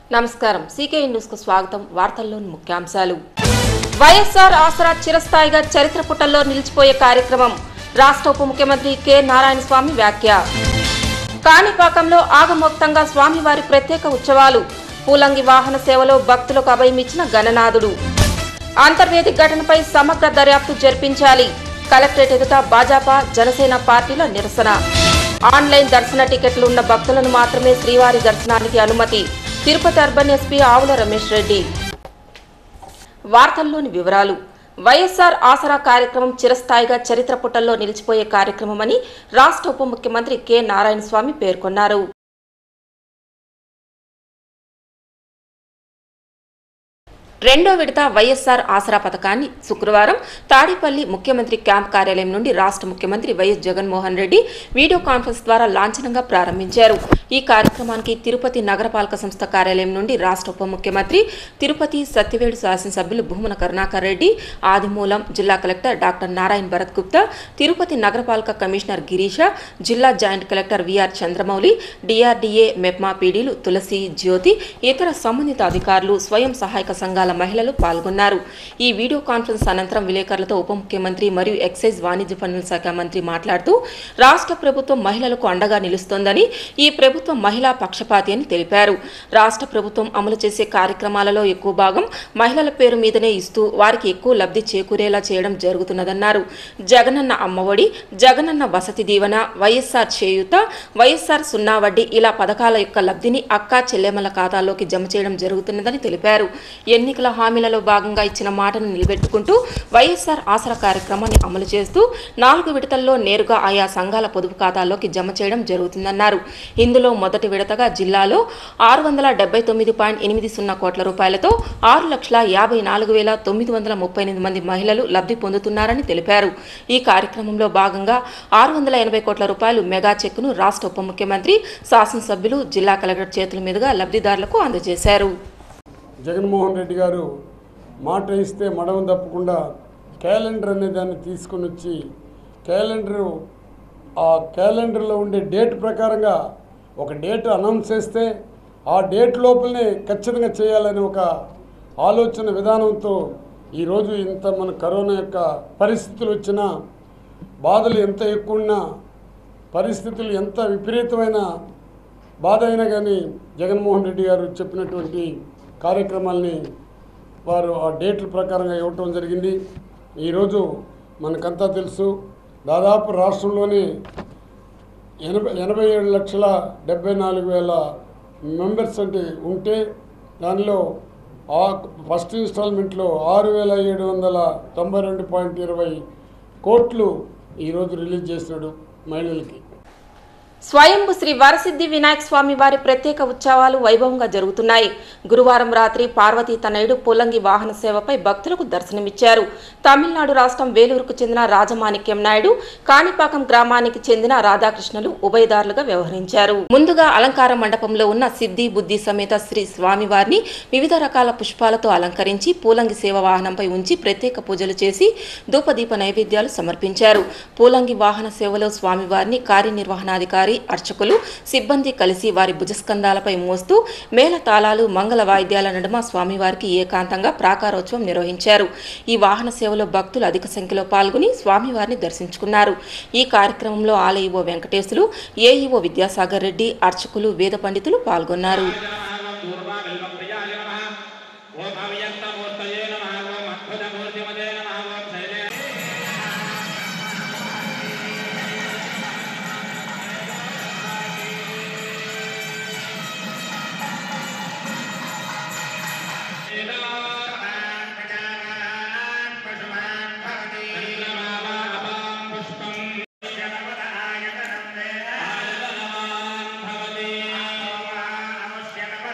నమస్కారం CK news కు స్వాగతం వార్తల్లోని ముఖ్యాంశాలు వైఎస్ఆర్ ఆసరా చిరస్థాయిగా చరిత్ర పుటల్లో నిలిచిపోయే కార్యక్రమం రాష్ట్ర ఉప ముఖ్యమంత్రి కె నారాయణ స్వామి వ్యాఖ్య కాణిపాకంలో ఆగమోక్తంగా స్వామివారి ప్రత్యేక ఉత్సవాలు పూలంగి వాహన సేవలో భక్తులకు అభయమిచ్చిన గణనాథుడు అంతర్వేది ఘటనపై సమగ్ర దర్యాప్తు జరిపించాలి కలెక్టరేట్ ఎదుట భాజపా జనసేన పార్టీల నిరసన ఆన్లైన్ దర్శన టికెట్లు ఉన్న భక్తులను మాత్రమే శ్రీవారి దర్శనానికి అనుమతి తిరుపతి అర్బన్ ఎస్పీ ఆవుల రమేష్ రెడ్డి వార్తల్లోని వివరాలు వైఎస్ఆర్ ఆసరా కార్యక్రమం చిరస్థాయిగా చరిత్ర పుటల్లో నిలిచిపోయే కార్యక్రమమని రాష్ట్ర ఉప ముఖ్యమంత్రి కె నారాయణ స్వామి పేర్కొన్నారు రెండో విడత వైఎస్ఆర్ ఆసరా పథకాన్ని శుక్రవారం తాడేపల్లి ముఖ్యమంత్రి క్యాంప్ కార్యాలయం నుండి రాష్ట్ర ముఖ్యమంత్రి YS Jaganmohan Reddy video conference ద్వారా లాంఛనంగా ప్రారంభించారు ఈ కార్యక్రమానికి తిరుపతి నగరపాలక సంస్థ కార్యాలయం నుండి రాష్ట్ర ఉప ముఖ్యమంత్రి తిరుపతి సత్యవేడు శాసనసభ్యులు భూమన కరుణాకర్ రెడ్డి ఆదిమూలం జిల్లా కలెక్టర్ డాక్టర్ నారాయణ భరత్ గుప్తా తిరుపతి నగరపాలక కమిషనర్ గిరీష జిల్లా joint collector VR Chandramouli DRDA MEPMA పీడీలు తులసి జ్యోతి ఇతర సంబంధిత అధికారులు స్వయం సహాయక సంఘాల మహిళలు పాల్గొన్నారు ఈ వీడియో కాన్ఫరెన్స్ అనంతరం విలేకరులతో ఉప ముఖ్యమంత్రి మరియు ఎక్సైజ్ వాణిజ్య పన్నుల శాఖ మంత్రి మాట్లాడుతూ రాష్ట్ర ప్రభుత్వం మహిళలకు అండగా నిలుస్తోందని ఈ ప్రభుత్వం మహిళా పక్షపాతి అని తెలిపారు రాష్ట్ర ప్రభుత్వం అమలు చేసే కార్యక్రమాలలో ఎక్కువ భాగం మహిళల పేరు మీదనే ఇస్తూ వారికి ఎక్కువ లబ్ధి చేకూరేలా చేయడం జరుగుతున్నదన్నారు జగనన్న అమ్మఒడి జగనన్న వసతి దీవెన వైఎస్ఆర్ చేయూత వైఎస్ఆర్ సున్నా వడ్డీ ఇలా పథకాల యొక్క లబ్ధిని అక్కా చెల్లెమ్మల ఖాతాల్లోకి జమ చేయడం జరుగుతున్నదని తెలిపారు ఎన్నికల హామీలలో భాగంగా ఇచ్చిన మాటను నిలబెట్టుకుంటూ వైఎస్ఆర్ ఆసరా కార్యక్రమాన్ని అమలు చేస్తూ నాలుగు విడతల్లో నేరుగా ఆయా సంఘాల పొదుపు ఖాతాల్లోకి జమ చేయడం జరుగుతుందన్నారు ఇందులో మొదటి విడతగా జిల్లాలో ఆరు వందల డెబ్బై తొమ్మిది పాయింట్ ఎనిమిది సున్నా కోట్ల రూపాయలతో ఆరు లక్షల యాభై నాలుగు వేల తొమ్మిది వందల ముప్పై ఎనిమిది మంది మహిళలు లబ్ధి పొందుతున్నారని తెలిపారు ఈ కార్యక్రమంలో భాగంగా ఆరు వందల ఎనభై కోట్ల రూపాయలు మెగా చెక్కును రాష్ట్ర ఉప ముఖ్యమంత్రి శాసనసభ్యులు జిల్లా కలెక్టర్ చేతుల మీదుగా లబ్ధిదారులకు అందజేశారు జగన్మోహన్ రెడ్డి గారు మాట ఇస్తే మడమ తప్పకుండా క్యాలెండర్ అనే దాన్ని తీసుకొని వచ్చి క్యాలెండరు ఆ క్యాలెండర్లో ఉండే డేట్ ప్రకారంగా ఒక డేట్ అనౌన్స్ చేస్తే ఆ డేట్ లోపలనే ఖచ్చితంగా చేయాలని ఒక ఆలోచన విధానంతో ఈరోజు ఇంత మన కరోనా యొక్క పరిస్థితులు వచ్చినా బాధలు ఎంత ఎక్కువ ఉన్నా పరిస్థితులు ఎంత విపరీతమైన బాధ అయినా కానీ జగన్మోహన్ రెడ్డి గారు చెప్పినటువంటి కార్యక్రమాల్ని వారు ఆ డేట్ల ప్రకారంగా ఇవ్వటం జరిగింది ఈరోజు మనకంతా తెలుసు దాదాపు రాష్ట్రంలోని ఎనభై ఎనభై ఏడు లక్షల డెబ్బై నాలుగు వేల మెంబర్స్ అంటే ఉంటే దానిలో ఆ ఫస్ట్ ఇన్స్టాల్మెంట్లో ఆరు వేల ఏడు వందల తొంభై రెండు పాయింట్ ఇరవై కోట్లు ఈరోజు రిలీజ్ చేసినాడు మహిళలకి స్వయంభు శ్రీ వరసిద్ధి వినాయక స్వామి వారి ప్రత్యేక ఉత్సవాలు వైభవంగా జరుగుతున్నాయి గురువారం రాత్రి పార్వతీ తనయుడు పులంగి వాహన సేవపై భక్తులకు దర్శనమిచ్చారు తమిళనాడు రాష్ట్రం వేలూరుకు చెందిన రాజమాణిక్యం నాయుడు కాణిపాకం గ్రామానికి చెందిన రాధాకృష్ణులు ఉభయదారులుగా వ్యవహరించారు ముందుగా అలంకార మండపంలో ఉన్న సిద్ధి బుద్ధి సమేత శ్రీ స్వామివారిని వివిధ రకాల పుష్పాలతో అలంకరించి పూలంగి సేవ వాహనంపై ఉంచి ప్రత్యేక పూజలు చేసి ధూపదీప నైవేద్యాలు సమర్పించారు పూలంగి వాహన సేవలో స్వామివారిని కార్యనిర్వహణాధికారి అర్చకులు సిబ్బంది కలిసి వారి భుజస్కంధాలపై మోస్తూ మేళ తాళాలు మంగళ వాయిద్యాల నడుమ స్వామివారికి ఏకాంతంగా ప్రాకారోత్సవం నిర్వహించారు ఈ వాహన సేవలో భక్తులు అధిక సంఖ్యలో పాల్గొని స్వామివారిని దర్శించుకున్నారు ఈ కార్యక్రమంలో ఆలయో వెంకటేశులు ఏఈఓ విద్యాసాగర్ రెడ్డి అర్చకులు వేద పండితులు పాల్గొన్నారు పుష్పం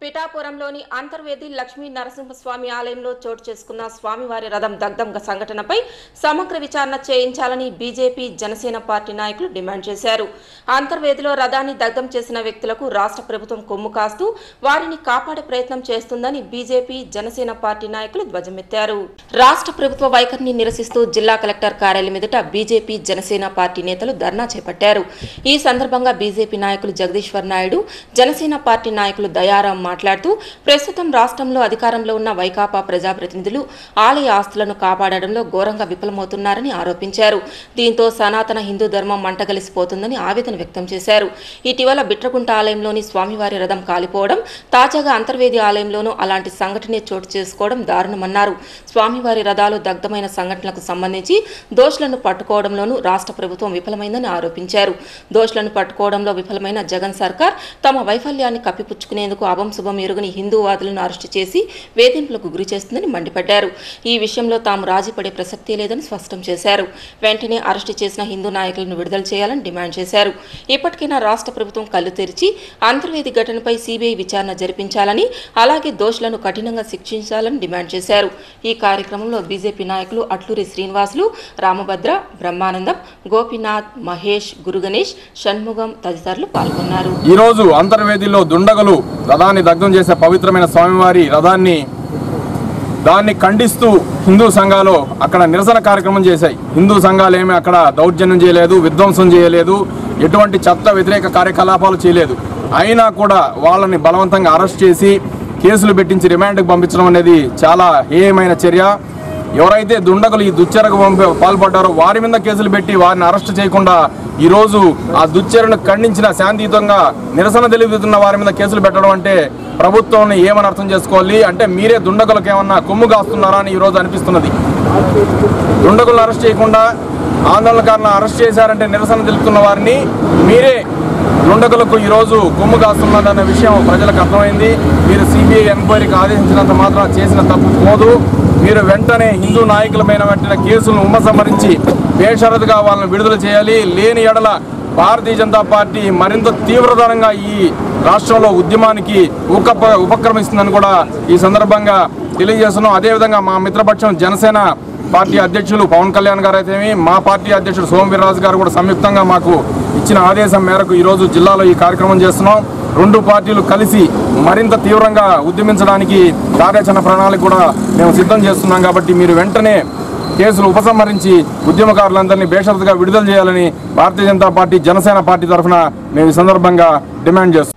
పిఠాపురంలోని అంతర్వేది లక్ష్మీ నరసింహస్వామి ఆలయంలో చోటు చేసుకున్న స్వామివారి రథం దగ్ధం సంఘటనపై సమగ్ర విచారణ చేయించాలని బీజేపీ జనసేన పార్టీ నాయకులు డిమాండ్ చేశారు అంతర్వేదిలో రథాన్ని దగ్ధం చేసిన వ్యక్తులకు రాష్ట్ర ప్రభుత్వం కొమ్ము కాస్తూ వారిని కాపాడే ప్రయత్నం చేస్తుందని బీజేపీ జనసేన పార్టీ నాయకులు ధ్వజమెత్తారు రాష్ట్ర ప్రభుత్వ వైఖరిని నిరసిస్తూ జిల్లా కలెక్టర్ కార్యాలయం ఎదుట బీజేపీ జనసేన పార్టీ నేతలు ధర్నా చేపట్టారు ఈ సందర్భంగా బీజేపీ నాయకులు జగదీశ్వర్ నాయుడు జనసేన పార్టీ నాయకులు దయారాం మాట్లాడుతూ ప్రస్తుతం రాష్ట్రంలో అధికారంలో ఉన్న వైకాపా ప్రజాప్రతినిధులు ఆలయ ఆస్తులను కాపాడడంలో ఘోరంగా విఫలమవుతున్నారని ఆరోపించారు దీంతో సనాతన హిందూ ధర్మం మంటగలిసిపోతుందని ఆవేదన వ్యక్తం చేశారు ఇటీవల బిట్రగుంట ఆలయంలోని స్వామివారి రథం కాలిపోవడం తాజాగా అంతర్వేది ఆలయంలోనూ అలాంటి సంఘటనే చోటు చేసుకోవడం దారుణమన్నారు స్వామివారి రథాలు దగ్ధమైన సంఘటనలకు సంబంధించి దోషులను పట్టుకోవడంలోనూ రాష్ట్ర ప్రభుత్వం విఫలమైందని ఆరోపించారు దోషులను పట్టుకోవడంలో విఫలమైన జగన్ సర్కార్ తమ వైఫల్యాన్ని కప్పిపుచ్చుకునేందుకు అభం శుభం ఎరుగని హిందూవాదులను అరెస్టు చేసి వేధింపులకు గురి చేస్తుందని మండిపడ్డారు ఈ విషయంలో తాము రాజీపడే ప్రసక్తే లేదని స్పష్టం చేశారు వెంటనే అరెస్టు చేసిన హిందూ నాయకులను విడుదల చేయాలని డిమాండ్ చేశారు ఇప్పటికైనా రాష్ట్ర ప్రభుత్వం కళ్ళు తెరిచి అంతర్వేది ఘటనపై సిబిఐ విచారణ జరిపించాలని అలాగే దోషులను కఠినంగా శిక్షించాలని డిమాండ్ చేశారు ఈ కార్యక్రమంలో బీజేపీ నాయకులు అట్లూరి శ్రీనివాసులు రామభద్ర బ్రహ్మానందం గోపీనాథ్ మహేష్ గురుగణేష్ షణ్ముగం తదితరులు పాల్గొన్నారు ఈరోజు అంతర్వేదిలో దుండగలు రథాన్ని దగ్ధం చేసే పవిత్రమైన స్వామివారి రథాన్ని దాన్ని ఖండిస్తూ హిందూ సంఘాలు అక్కడ నిరసన కార్యక్రమం చేశాయి హిందూ సంఘాలు ఏమీ అక్కడ దౌర్జన్యం చేయలేదు విధ్వంసం చేయలేదు ఎటువంటి చట్ట వ్యతిరేక కార్యకలాపాలు చేయలేదు అయినా కూడా వాళ్ళని బలవంతంగా అరెస్ట్ చేసి కేసులు పెట్టించి రిమాండ్కి పంపించడం అనేది చాలా హేయమైన చర్య ఎవరైతే దుండగులు ఈ దుశ్చరకు పంప పాల్పడ్డారో వారి మీద కేసులు పెట్టి వారిని అరెస్ట్ చేయకుండా ఈరోజు ఆ దుశ్చర్యను ఖండించిన శాంతియుతంగా నిరసన తెలుపుతున్న వారి మీద కేసులు పెట్టడం అంటే ప్రభుత్వం ఏమని అర్థం చేసుకోవాలి అంటే మీరే దుండగులకు ఏమన్నా కొమ్ము కాస్తున్నారా అని ఈరోజు అనిపిస్తున్నది దుండగులను అరెస్ట్ చేయకుండా ఆందోళనకారులను అరెస్ట్ చేశారంటే నిరసన తెలుపుతున్న వారిని మీరే దుండగులకు ఈరోజు కొమ్ము కాస్తున్నారన్న విషయం ప్రజలకు అర్థమైంది మీరు సిబిఐ ఎంక్వైరీకి ఆదేశించినంత మాత్రం చేసిన తప్పు పోదు మీరు వెంటనే హిందూ నాయకులపైన పెట్టిన కేసులను ఉపసంహరించి బేషరతుగా వాళ్ళని విడుదల చేయాలి లేని ఎడల భారతీయ జనతా పార్టీ మరింత తీవ్రతరంగా ఈ రాష్ట్రంలో ఉద్యమానికి ఉప ఉపక్రమిస్తుందని కూడా ఈ సందర్భంగా తెలియజేస్తున్నాం అదేవిధంగా మా మిత్రపక్షం జనసేన పార్టీ అధ్యక్షులు పవన్ కళ్యాణ్ గారు అయితేమి మా పార్టీ అధ్యక్షుడు సోమ వీర్రాజు గారు కూడా సంయుక్తంగా మాకు ఇచ్చిన ఆదేశం మేరకు ఈరోజు జిల్లాలో ఈ కార్యక్రమం చేస్తున్నాం రెండు పార్టీలు కలిసి మరింత తీవ్రంగా ఉద్యమించడానికి కార్యాచరణ ప్రణాళిక కూడా మేము సిద్ధం చేస్తున్నాం కాబట్టి మీరు వెంటనే కేసులు ఉపసంహరించి ఉద్యమకారులందరినీ బేషరతుగా విడుదల చేయాలని భారతీయ జనతా పార్టీ జనసేన పార్టీ తరఫున మేము ఈ సందర్భంగా డిమాండ్ చేస్తున్నాం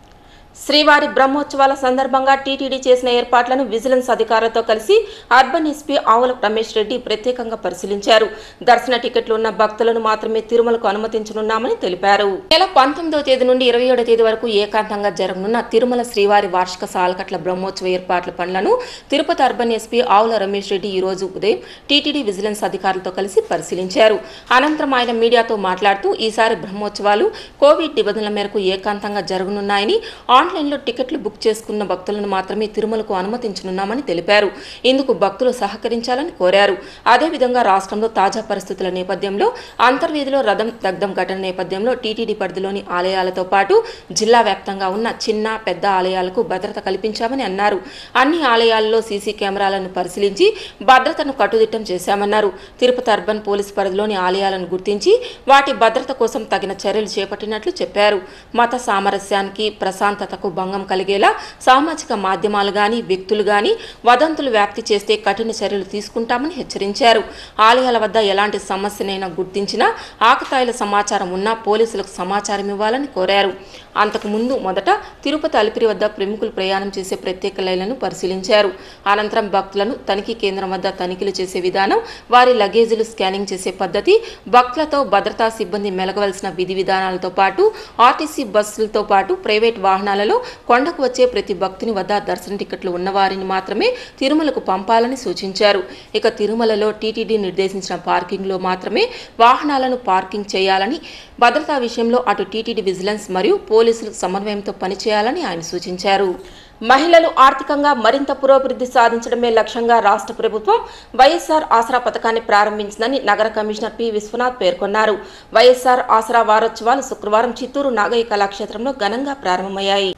శ్రీవారి బ్రహ్మోత్సవాల సందర్భంగా టీటీడీ చేసిన ఏర్పాట్లను విజిలెన్స్ అధికారులతో కలిసి అర్బన్ ఎస్పీ ఆవుల రమేష్ రెడ్డి ప్రత్యేకంగా పరిశీలించారు దర్శన టికెట్లు ఉన్న భక్తులను మాత్రమే తిరుమలకు అనుమతించనున్నామని తెలిపారు నెల పంతొమ్మిదో తేదీ నుండి ఇరవై ఏడో తేదీ వరకు ఏకాంతంగా జరగనున్న తిరుమల శ్రీవారి వార్షిక సాలకట్ల బ్రహ్మోత్సవ ఏర్పాట్ల పనులను తిరుపతి అర్బన్ ఎస్పీ ఆవుల రమేష్ రెడ్డి ఈ రోజు ఉదయం టీటీడీ విజిలెన్స్ అధికారులతో కలిసి పరిశీలించారు అనంతరం ఆయన మీడియాతో మాట్లాడుతూ ఈసారి బ్రహ్మోత్సవాలు కోవిడ్ నిబంధనల మేరకు ఏకాంతంగా జరగనున్నాయని ఆన్లైన్లో టికెట్లు బుక్ చేసుకున్న భక్తులను మాత్రమే తిరుమలకు అనుమతించనున్నామని తెలిపారు ఇందుకు భక్తులు సహకరించాలని కోరారు అదేవిధంగా రాష్ట్రంలో తాజా పరిస్థితుల నేపథ్యంలో అంతర్వేదిలో రథం దగ్ధం ఘటన నేపథ్యంలో టీటీడీ పరిధిలోని ఆలయాలతో పాటు జిల్లా వ్యాప్తంగా ఉన్న చిన్న పెద్ద ఆలయాలకు భద్రత కల్పించామని అన్నారు అన్ని ఆలయాల్లో సీసీ కెమెరాలను పరిశీలించి భద్రతను కట్టుదిట్టం చేశామన్నారు తిరుపతి అర్బన్ పోలీస్ పరిధిలోని ఆలయాలను గుర్తించి వాటి భద్రత కోసం తగిన చర్యలు చేపట్టినట్లు చెప్పారు మత సామరస్యానికి ప్రశాంతతకు భంగం కలిగేలా సామాజిక మాధ్యమాలు గాని వ్యక్తులు గాని వదంతులు వ్యాప్తి చేస్తే కఠిన చర్యలు తీసుకుంటామని హెచ్చరించారు ఆలయాల వద్ద ఎలాంటి సమస్యనైనా గుర్తించినా ఆకతాయిల సమాచారం ఉన్నా పోలీసులకు సమాచారం ఇవ్వాలని కోరారు అంతకుముందు మొదట తిరుపతి అలిపిరి వద్ద ప్రముఖులు ప్రయాణం చేసే ప్రత్యేక లైన్లను పరిశీలించారు అనంతరం భక్తులను తనిఖీ కేంద్రం వద్ద తనిఖీలు చేసే విధానం వారి లగేజీలు స్కానింగ్ చేసే పద్ధతి భక్తులతో భద్రతా సిబ్బంది మెలగవలసిన విధి విధానాలతో పాటు ఆర్టీసీ బస్సులతో పాటు ప్రైవేట్ వాహనాలలో కొండకు వచ్చే ప్రతి భక్తుని వద్ద దర్శన టికెట్లు ఉన్నవారిని మాత్రమే తిరుమలకు పంపాలని సూచించారు ఇక తిరుమలలో టీటీడీ నిర్దేశించిన పార్కింగ్లో మాత్రమే వాహనాలను పార్కింగ్ చేయాలని భద్రతా విషయంలో అటు టీటీడీ విజిలెన్స్ మరియు పోలీసులు సమన్వయంతో పనిచేయాలని ఆయన సూచించారు మహిళలు ఆర్థికంగా మరింత పురోభివృద్ధి సాధించడమే లక్ష్యంగా రాష్ట్ర ప్రభుత్వం వైఎస్ఆర్ ఆసరా పథకాన్ని ప్రారంభించిందని నగర కమిషనర్ పి విశ్వనాథ్ పేర్కొన్నారు వైఎస్ఆర్ ఆసరా వారోత్సవాలు శుక్రవారం చిత్తూరు నాగయ్య కళాక్షేత్రంలో ఘనంగా ప్రారంభమయ్యాయి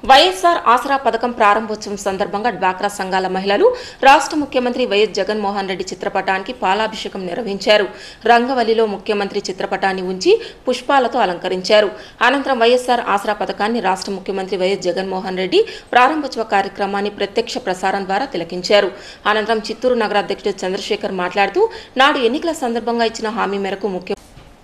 వైఎస్ఆర్ ఆసరా పథకం ప్రారంభోత్సవం సందర్భంగా డ్వాక్రా సంఘాల మహిళలు రాష్ట్ర ముఖ్యమంత్రి వైఎస్ జగన్మోహన్ రెడ్డి చిత్రపటానికి పాలాభిషేకం నిర్వహించారు రంగవల్లిలో ముఖ్యమంత్రి చిత్రపటాన్ని ఉంచి పుష్పాలతో అలంకరించారు అనంతరం వైఎస్ఆర్ ఆసరా పథకాన్ని రాష్ట్ర ముఖ్యమంత్రి వైఎస్ జగన్మోహన్ రెడ్డి ప్రారంభోత్సవ కార్యక్రమాన్ని ప్రత్యక్ష ప్రసారం ద్వారా తిలకించారు అనంతరం చిత్తూరు నగర అధ్యక్షుడు చంద్రశేఖర్ మాట్లాడుతూ నాడు ఎన్నికల సందర్భంగా ఇచ్చిన హామీ మేరకు ముఖ్య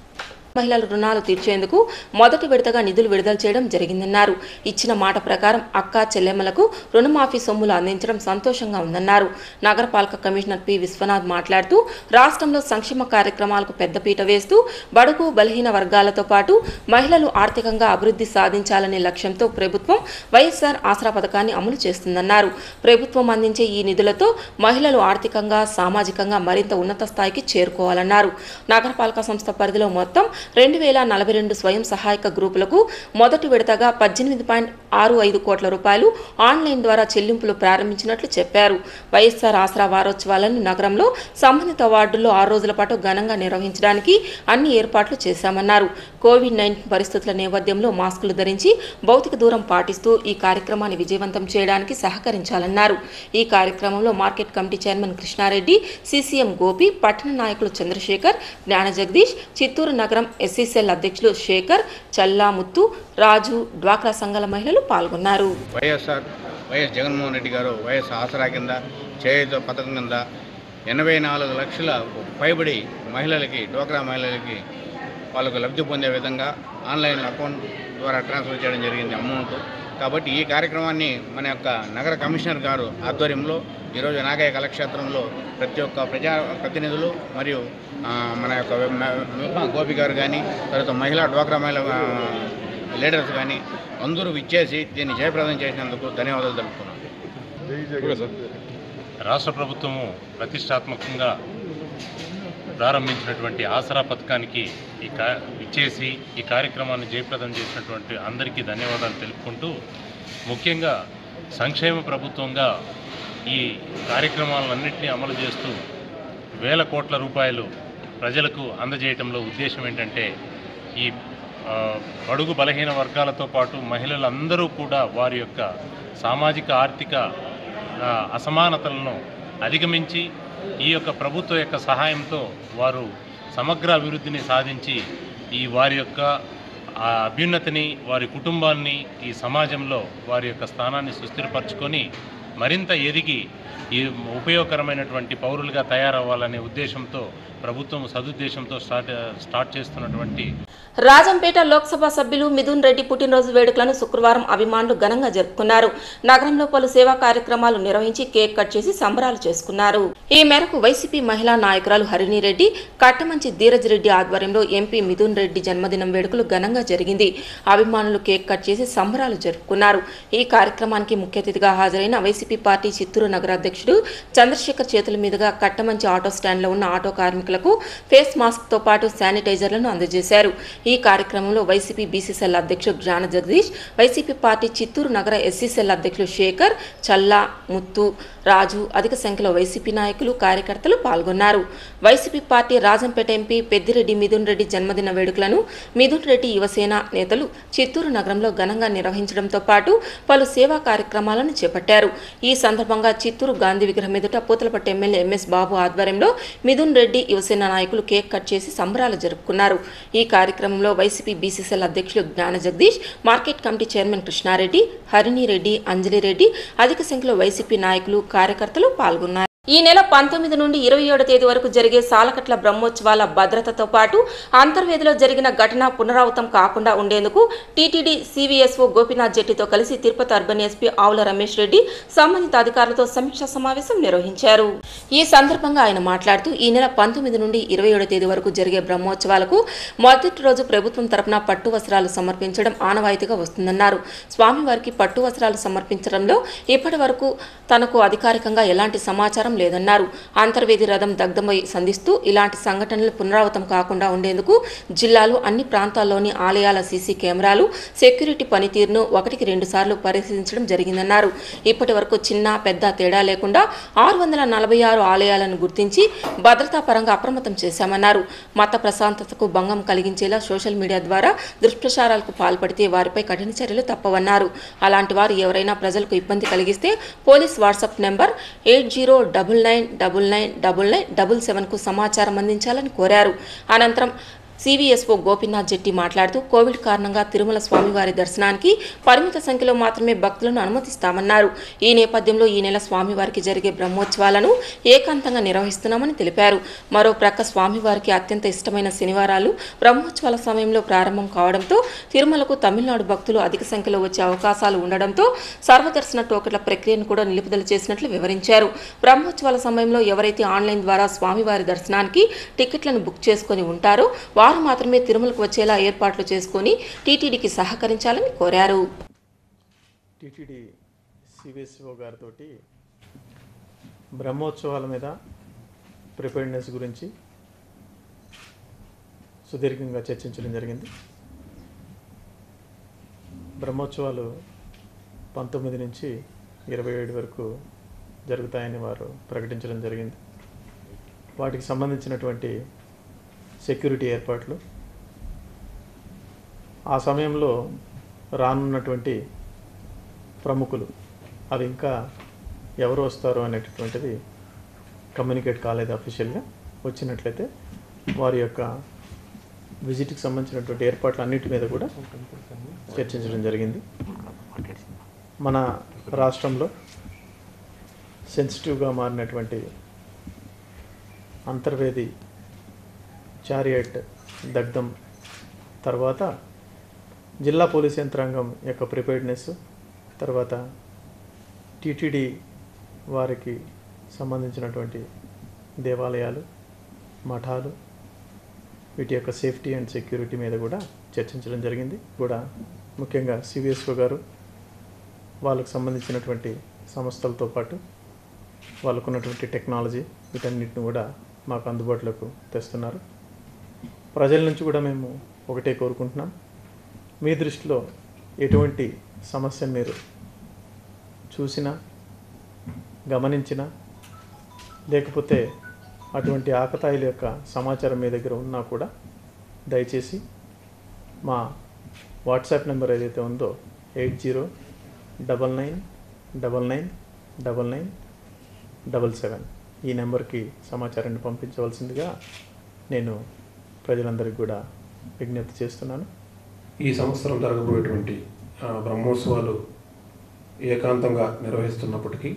మహిళల రుణాలు తీర్చేందుకు మొదటి విడతగా నిధులు విడుదల చేయడం జరిగిందన్నారు ఇచ్చిన మాట ప్రకారం అక్క చెల్లెమ్మలకు రుణమాఫీ సొమ్ములు అందించడం సంతోషంగా ఉందన్నారు నగరపాలక కమిషనర్ పి విశ్వనాథ్ మాట్లాడుతూ రాష్ట్రంలో సంక్షేమ కార్యక్రమాలకు పెద్దపీట వేస్తూ బడుగు బలహీన వర్గాలతో పాటు మహిళలు ఆర్థికంగా అభివృద్ధి సాధించాలనే లక్ష్యంతో ప్రభుత్వం వైఎస్ఆర్ ఆసరా పథకాన్ని అమలు చేస్తుందన్నారు ప్రభుత్వం అందించే ఈ నిధులతో మహిళలు ఆర్థికంగా సామాజికంగా మరింత ఉన్నత స్థాయికి చేరుకోవాలన్నారు నగరపాలక సంస్థ పరిధిలో మొత్తం రెండు వేల నలభై రెండు స్వయం సహాయక గ్రూపులకు మొదటి విడతగా పద్దెనిమిది పాయింట్ ఆరు ఐదు కోట్ల రూపాయలు ఆన్లైన్ ద్వారా చెల్లింపులు ప్రారంభించినట్లు చెప్పారు వైఎస్ఆర్ ఆసరా వారోత్సవాలను నగరంలో సంబంధిత వార్డుల్లో ఆరు రోజుల పాటు ఘనంగా నిర్వహించడానికి అన్ని ఏర్పాట్లు చేశామన్నారు కోవిడ్ నైన్టీన్ పరిస్థితుల నేపథ్యంలో మాస్కులు ధరించి భౌతిక దూరం పాటిస్తూ ఈ కార్యక్రమాన్ని విజయవంతం చేయడానికి సహకరించాలన్నారు ఈ కార్యక్రమంలో market committee chairman Krishnareddy CCM Gopi పట్టణ నాయకులు చంద్రశేఖర్ జ్ఞాన జగదీష్ చిత్తూరు నగరం ఎస్సీసీఎల్ అధ్యక్షులు శేఖర్ చల్లాముత్తు రాజు డ్వాక్రా సంఘాల మహిళలు పాల్గొన్నారు వైఎస్ఆర్ వైఎస్ జగన్మోహన్ రెడ్డి గారు వైఎస్ ఆసరా కింద చేయుత పథకం కింద ఎనభై నాలుగు లక్షల పైబడి మహిళలకి డ్వాక్రా మహిళలకి వాళ్ళకు లబ్ధి పొందే విధంగా ఆన్లైన్ అకౌంట్ ద్వారా ట్రాన్స్ఫర్ చేయడం జరిగింది అమౌంట్ కాబట్టి ఈ కార్యక్రమాన్ని మన యొక్క నగర కమిషనర్ గారు ఆధ్వర్యంలో ఈరోజు నాగయ్య కళాక్షేత్రంలో ప్రతి ఒక్క ప్రజా ప్రతినిధులు మరియు ఆ, మన యొక్క విమా గోపి గారు కానీ తర్వాత మహిళా డ్వాక్రా మహిళ ఆ, లీడర్స్ కానీ అందరూ విచ్చేసి దీన్ని జయప్రదం చేసినందుకు ధన్యవాదాలు తెలుపుతున్నాను రాష్ట్ర ప్రభుత్వము ప్రతిష్టాత్మకంగా ప్రారంభించినటువంటి ఆసరా పథకానికి ఈ కా ఇచ్చేసి ఈ కార్యక్రమాన్ని జయప్రదం చేసినటువంటి అందరికీ ధన్యవాదాలు తెలుపుకుంటూ ముఖ్యంగా సంక్షేమ ప్రభుత్వంగా ఈ కార్యక్రమాలన్నింటినీ అమలు చేస్తూ వేల కోట్ల రూపాయలు ప్రజలకు అందజేయటంలో ఉద్దేశం ఏంటంటే ఈ ఆ, బడుగు బలహీన వర్గాలతో పాటు మహిళలందరూ కూడా వారి యొక్క సామాజిక ఆర్థిక ఆ, అసమానతలను అధిగమించి ఈ యొక్క ప్రభుత్వ యొక్క సహాయంతో వారు సమగ్ర అభివృద్ధిని సాధించి ఈ వారి యొక్క ఆ అభ్యున్నతిని వారి కుటుంబాన్ని ఈ సమాజంలో వారి యొక్క స్థానాన్ని సుస్థిరపరచుకొని మరింత ఎదిగి ఈ ఉపయోగకరమైనటువంటి పౌరులుగా తయారవ్వాలనే ఉద్దేశంతో ప్రభుత్వం సదుద్దేశంతో స్టార్ట్ స్టార్ట్ చేస్తున్నటువంటి రాజంపేట లోక్సభ సభ్యులు మిథున్ రెడ్డి పుట్టినరోజు వేడుకలను శుక్రవారం అభిమానులు ఘనంగా జరుపుకున్నారు నగరంలో పలు సేవా కార్యక్రమాలు నిర్వహించి కేక్ కట్ చేసి సంబరాలు చేసుకున్నారు ఈ మేరకు వైసీపీ మహిళా నాయకురాలు హరిణి రెడ్డి కట్టమంచి ధీరజ్ రెడ్డి ఆధ్వర్యంలో ఎంపీ మిథున్ రెడ్డి జన్మదినం వేడుకలు ఘనంగా జరిగింది అభిమానులు కేక్ కట్ చేసి సంబరాలు జరుపుకున్నారు ఈ కార్యక్రమానికి ముఖ్య అతిథిగా హాజరైన వైసీపీ పార్టీ చిత్తూరు నగర అధ్యక్షుడు చంద్రశేఖర్ చేతుల మీదుగా కట్టమంచి ఆటో స్టాండ్లో ఉన్న ఆటో కార్మికులకు ఫేస్ మాస్క్ తో పాటు శానిటైజర్లను అందజేశారు ఈ కార్యక్రమంలో వైసీపీ బీసీసీఎల్ అధ్యక్షుడు జ్ఞాన జగదీష్ వైసీపీ పార్టీ చిత్తూరు నగర ఎస్సీసీఎల్ అధ్యక్షులు శేఖర్ చల్లా ముత్తు రాజు అధిక సంఖ్యలో వైసీపీ నాయకులు కార్యకర్తలు పాల్గొన్నారు YCP party Rajampet MP Peddireddy Mithun Reddy జన్మదిన వేడుకలను మిథున్ రెడ్డి యువసేన నేతలు చిత్తూరు నగరంలో ఘనంగా నిర్వహించడంతో పాటు పలు సేవా కార్యక్రమాలను చేపట్టారు ఈ సందర్భంగా చిత్తూరు గాంధీ విగ్రహం ఎదుట పూతలపట్టు ఎమ్మెల్యే ఎంఎస్ బాబు ఆధ్వర్యంలో మిథున్ రెడ్డి యువసేన నాయకులు కేక్ కట్ చేసి సంబరాలు జరుపుకున్నారు ఈ కార్యక్రమంలో వైసీపీ బీసీసీఎల్ అధ్యక్షులు Jnana Jagadish market committee chairman Krishnareddy Harini Reddy Anjali Reddy అధిక సంఖ్యలో వైసీపీ నాయకులు కార్యకర్తలు పాల్గొన్నారు ఈ నెల పంతొమ్మిది నుండి ఇరవై ఏడు తేదీ వరకు జరిగే సాలకట్ల బ్రహ్మోత్సవాల భద్రతతో పాటు అంతర్వేదిలో జరిగిన ఘటన పునరావృతం కాకుండా ఉండేందుకు టీటీడీ సివిఎస్ఓ గోపీనాథ్ జెట్టితో కలిసి తిరుపతి అర్బన్ ఎస్పీ ఆవుల రమేష్ రెడ్డి సంబంధిత అధికారులతో సమీక్షా సమావేశం నిర్వహించారు ఈ సందర్భంగా ఆయన మాట్లాడుతూ ఈ నెల పంతొమ్మిది నుండి ఇరవై ఏడు తేదీ వరకు జరిగే బ్రహ్మోత్సవాలకు మొదటి రోజు ప్రభుత్వం తరపున పట్టు వస్త్రాలు సమర్పించడం ఆనవాయితీగా వస్తుందన్నారు స్వామివారికి పట్టు వస్త్రాలు సమర్పించడంలో ఇప్పటి వరకు తనకు అధికారికంగా ఎలాంటి సమాచారం లేదన్నారు అంతర్వేది రథం దగ్ధమై సంధిస్తూ ఇలాంటి సంఘటనలు పునరావృతం కాకుండా ఉండేందుకు జిల్లాలో అన్ని ప్రాంతాల్లోని ఆలయాల సీసీ కెమెరాలు సెక్యూరిటీ పనితీరును ఒకటికి రెండు సార్లు పరిశీలించడం జరిగిందన్నారు ఇప్పటి వరకు చిన్న పెద్ద తేడా లేకుండా ఆరు వందల నలభై ఆరు ఆలయాలను గుర్తించి భద్రతా పరంగా అప్రమత్తం చేశామన్నారు మత ప్రశాంతతకు భంగం కలిగించేలా సోషల్ మీడియా ద్వారా దుష్ప్రచారాలకు పాల్పడితే వారిపై కఠిన చర్యలు తప్పవన్నారు అలాంటి వారు ఎవరైనా ప్రజలకు ఇబ్బంది కలిగిస్తే police WhatsApp number eight zero double nine double nine double nine double సెవెన్కు సమాచారం అందించాలని కోరారు అనంతరం సివిఎస్ఓ గోపీనాథ్ జెట్టి మాట్లాడుతూ కోవిడ్ కారణంగా తిరుమల స్వామివారి దర్శనానికి పరిమిత సంఖ్యలో మాత్రమే భక్తులను అనుమతిస్తామన్నారు ఈ నేపథ్యంలో ఈ నెల స్వామివారికి జరిగే బ్రహ్మోత్సవాలను ఏకాంతంగా నిర్వహిస్తున్నామని తెలిపారు మరో ప్రక్క స్వామివారికి అత్యంత ఇష్టమైన శనివారాలు బ్రహ్మోత్సవాల సమయంలో ప్రారంభం కావడంతో తిరుమలకు తమిళనాడు భక్తులు అధిక సంఖ్యలో వచ్చే అవకాశాలు ఉండడంతో సర్వదర్శన టోకెన్ల ప్రక్రియను కూడా నిలుపుదల చేసినట్లు వివరించారు బ్రహ్మోత్సవాల సమయంలో ఎవరైతే ఆన్లైన్ ద్వారా స్వామివారి దర్శనానికి టికెట్లను బుక్ చేసుకొని ఉంటారో వారు మాత్రమే తిరుమలకు వచ్చేలా ఏర్పాట్లు చేసుకొని టీటీడీకి సహకరించాలని కోరారు టిటిడి సివిఎస్ఓ గారితో బ్రహ్మోత్సవాల మీద ప్రిపేర్నెస్ గురించి సుదీర్ఘంగా చర్చించడం జరిగింది బ్రహ్మోత్సవాలు పంతొమ్మిది నుంచి ఇరవై ఏడు వరకు జరుగుతాయని వారు ప్రకటించడం జరిగింది వాటికి సంబంధించినటువంటి సెక్యూరిటీ ఏర్పాట్లు ఆ సమయంలో రానున్నటువంటి ప్రముఖులు అది ఇంకా ఎవరు వస్తారు అనేటటువంటిది కమ్యూనికేట్ కాలేదు అఫీషియల్గా వచ్చినట్లయితే వారి యొక్క విజిట్కి సంబంధించినటువంటి ఏర్పాట్ల అన్నిటి మీద కూడా చర్చించడం జరిగింది మన రాష్ట్రంలో సెన్సిటివ్గా మారినటువంటి అంతర్వేది చారియట్ దగ్ధం తర్వాత జిల్లా పోలీస్ యంత్రాంగం యొక్క ప్రిపేర్డ్నెస్ తర్వాత టీటీడీ వారికి సంబంధించినటువంటి దేవాలయాలు మఠాలు వీటి యొక్క సేఫ్టీ అండ్ సెక్యూరిటీ మీద కూడా చర్చించడం జరిగింది కూడా ముఖ్యంగా సివిఎస్ఓ గారు వాళ్ళకు సంబంధించినటువంటి సంస్థలతో పాటు వాళ్ళకున్నటువంటి టెక్నాలజీ వీటన్నిటిని కూడా మాకు అందుబాటులోకి తెస్తున్నారు ప్రజల నుంచి కూడా మేము ఒకటే కోరుకుంటున్నాం మీ దృష్టిలో ఎటువంటి సమస్యను మీరు చూసినా గమనించినా లేకపోతే అటువంటి ఆకతాయిల యొక్క సమాచారం మీ దగ్గర ఉన్నా కూడా దయచేసి మా వాట్సాప్ నెంబర్ ఏదైతే ఉందో eight zero double nine double nine double nine double seven ఈ నెంబర్కి సమాచారాన్ని పంపించవలసిందిగా నేను ప్రజలందరికీ కూడా విజ్ఞప్తి చేస్తున్నాను ఈ సంవత్సరం జరగబోయేటువంటి ఆ, బ్రహ్మోత్సవాలు ఏకాంతంగా నిర్వహిస్తున్నప్పటికీ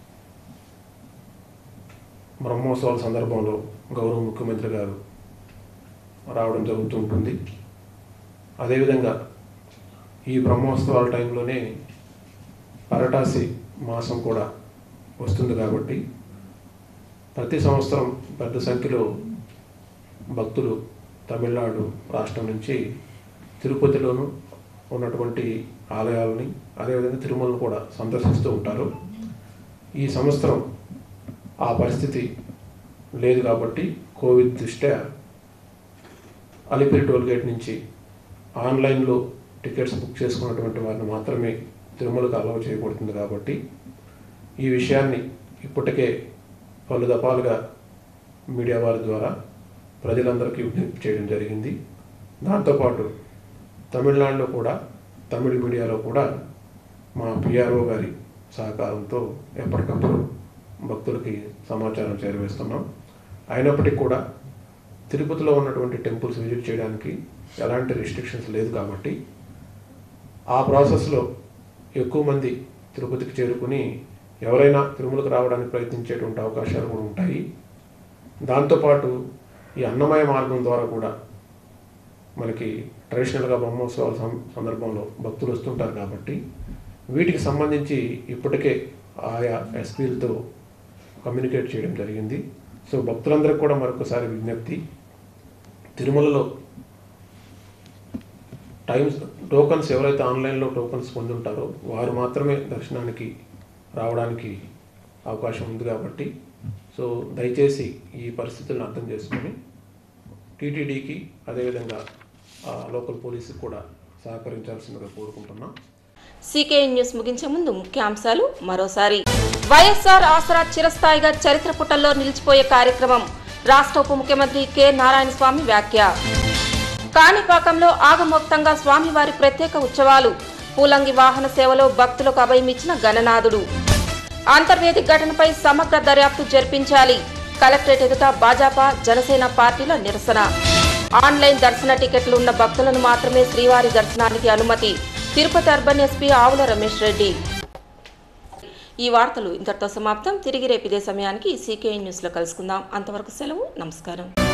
బ్రహ్మోత్సవాల సందర్భంలో గౌరవ ముఖ్యమంత్రి గారు రావడం జరుగుతూ ఉంటుంది అదేవిధంగా ఈ బ్రహ్మోత్సవాల టైంలోనే పరటాసి మాసం కూడా వస్తుంది కాబట్టి ప్రతి సంవత్సరం పెద్ద సంఖ్యలో భక్తులు తమిళనాడు రాష్ట్రం నుంచి తిరుపతిలోను ఉన్నటువంటి ఆలయాలని అదేవిధంగా తిరుమలను కూడా సందర్శిస్తూ ఉంటారు ఈ సంవత్సరం ఆ పరిస్థితి లేదు కాబట్టి కోవిడ్ దృష్ట్యా అలిపిరి టోల్గేట్ నుంచి ఆన్లైన్లో టికెట్స్ బుక్ చేసుకున్నటువంటి వారిని మాత్రమే తిరుమలకు అలౌ చేయబడుతుంది కాబట్టి ఈ విషయాన్ని ఇప్పటికే పలు దఫాలుగా మీడియా వారి ద్వారా ప్రజలందరికీ విజ్ఞప్తి చేయడం జరిగింది దాంతోపాటు తమిళనాడులో కూడా తమిళ మీడియాలో కూడా మా పిఆర్ఓ గారి సహకారంతో ఎప్పటికప్పుడు భక్తులకి సమాచారం చేరవేస్తున్నాం అయినప్పటికీ కూడా తిరుపతిలో ఉన్నటువంటి టెంపుల్స్ విజిట్ చేయడానికి ఎలాంటి రిస్ట్రిక్షన్స్ లేదు కాబట్టి ఆ ప్రాసెస్లో ఎక్కువ మంది తిరుపతికి చేరుకుని ఎవరైనా తిరుమలకు రావడానికి ప్రయత్నించేటువంటి అవకాశాలు కూడా ఉంటాయి దాంతోపాటు ఈ అన్నమయ మార్గం ద్వారా కూడా మనకి ట్రెడిషనల్గా బ్రహ్మోత్సవాల సం- సందర్భంలో భక్తులు వస్తుంటారు కాబట్టి వీటికి సంబంధించి ఇప్పటికే ఆయా ఎస్పీలతో కమ్యూనికేట్ చేయడం జరిగింది సో భక్తులందరికీ కూడా మరొకసారి విజ్ఞప్తి తిరుమలలో టైమ్స్ టోకన్స్ ఎవరైతే ఆన్లైన్లో టోకన్స్ పొందుంటారో వారు మాత్రమే దర్శనానికి రావడానికి అవకాశం ఉంది కాబట్టి సో దయచేసి ఈ పరిస్థితులను అర్థం చేసుకొని టీటీడీకి అదేవిధంగా ఆ, లోకల్ పోలీసుకి కూడా సహకరించాల్సిందిగా కోరుకుంటున్నాం సీకేఎన్ న్యూస్ ముగించే ముందు ముఖ్యాంశాలు మరోసారి వైఎస్ఆర్ ఆసరా చిరస్థాయిగా చరిత్ర పుటల్లో నిలిచిపోయే కార్యక్రమం రాష్ట్ర ఉప ముఖ్యమంత్రి కె నారాయణ స్వామి వ్యాఖ్య కాణిపాకంలో ఆగమోక్తంగా స్వామివారి ప్రత్యేక ఉత్సవాలు పూలంగి వాహన సేవలో భక్తులకు అభయమిచ్చిన గణనాథుడు అంతర్వేది ఘటనపై సమగ్ర దర్యాప్తు జరిపించాలి కలెక్టరేట్ ఎదుట భాజపా జనసేన పార్టీల నిరసన ఆన్లైన్ దర్శన టికెట్లు ఉన్న భక్తులను మాత్రమే శ్రీవారి దర్శనానికి అనుమతి తిరుపతి అర్బన్ ఎస్పీ ఆవుల రమేష్ రెడ్డి ఈ వార్తలు ఇంతటితో సమాప్తం తిరిగి రేపు ఇదే సమయానికి సీకేఎన్ న్యూస్లో కలుసుకుందాం అంతవరకు సెలవు నమస్కారం